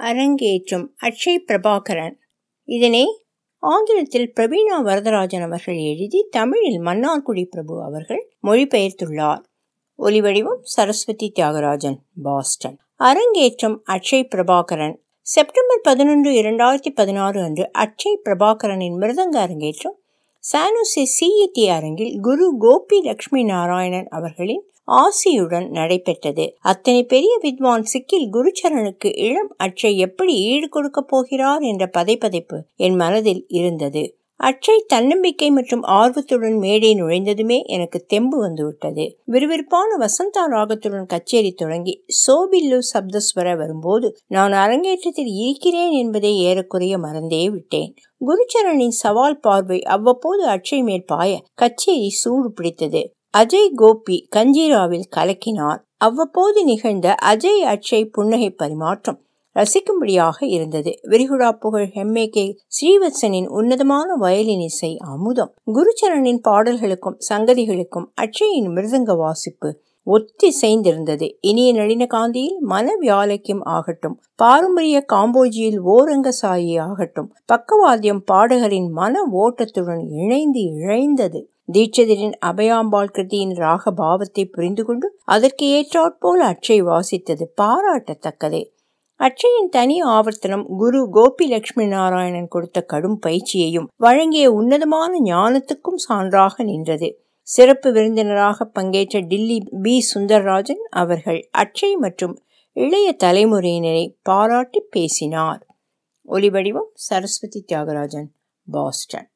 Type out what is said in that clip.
அரங்கேற்றம் அக்ஷய் பிரபாகரன் இதனை ஆங்கிலத்தில் பிரவீணா வரதராஜன் அவர்கள் எழுதி தமிழில் மன்னார்குடி பிரபு அவர்கள் மொழிபெயர்த்துள்ளார் ஒலிவடிவம் சரஸ்வதி தியாகராஜன் பாஸ்டன் அரங்கேற்றம் அக்ஷய் பிரபாகரன் செப்டம்பர் பதினொன்று இரண்டாயிரத்தி பதினாறு அன்று அக்ஷய் பிரபாகரனின் மிருதங்க அரங்கேற்றம் சானுசி சிஇடி அரங்கில் குரு கோபி லட்சுமி நாராயணன் அவர்களின் ஆசியுடன் நடைபெற்றது அத்தனை பெரிய வித்வான் சிக்கில் குருச்சரனுக்கு இளம் அச்சை எப்படி ஈடு கொடுக்கப் போகிறார் என்ற பதைப்பதைப்பு என் மனதில் இருந்தது அச்சை தன்னம்பிக்கை மற்றும் ஆர்வத்துடன் மேடை நுழைந்ததுமே எனக்கு தெம்பு வந்துவிட்டது விறுவிறுப்பான வசந்தா ராகத்துடன் கச்சேரி தொடங்கி சோபில்லு சப்தஸ்வர வரும்போது நான் அரங்கேற்றத்தில் இருக்கிறேன் என்பதை ஏறக்குறைய மறந்தே விட்டேன் குருச்சரனின் சவால் பார்வை அவ்வப்போது அச்சை மேல் பாய கச்சேரி சூடு பிடித்தது அஜய் கோபி கஞ்சீராவில் கலக்கினார் அவ்வப்போது நிகழ்ந்த அஜய் அச்சை புன்னகை பரிமாற்றம் ரசிக்கும்படியாக இருந்தது விரிகுடா புகழ் ஹெம்மே கே ஸ்ரீவத்சனின் உன்னதமான வயலின் இசை அமுதம் குருச்சரனின் பாடல்களுக்கும் சங்கதிகளுக்கும் அச்சையின் மிருதங்க வாசிப்பு ஒத்திசைந்திருந்தது இனிய நளின காந்தியில் மன வியாலைக்கும் ஆகட்டும் பாரம்பரிய காம்போஜியில் ஓரங்க சாயி ஆகட்டும் பக்கவாத்தியம் பாடகரின் மன ஓட்டத்துடன் இணைந்து இழைந்தது தீட்சிதரின் அபயாம்பாள் கிருதியின் ராக பாவத்தை புரிந்து கொண்டு அதற்கு ஏற்றாற்போல் அச்சை வாசித்தது பாராட்டத்தக்கதே அச்சையின் தனி ஆவர்த்தனம் குரு கோபி லட்சுமி நாராயணன் கொடுத்த கடும் பயிற்சியையும் வழங்கிய உன்னதமான ஞானத்துக்கும் சான்றாக நின்றது சிறப்பு விருந்தினராக பங்கேற்ற டில்லி பி சுந்தர்ராஜன் அவர்கள் அச்சை மற்றும் இளைய தலைமுறையினரை பாராட்டி பேசினார் ஒலிவடிவம் சரஸ்வதி தியாகராஜன் பாஸ்டன்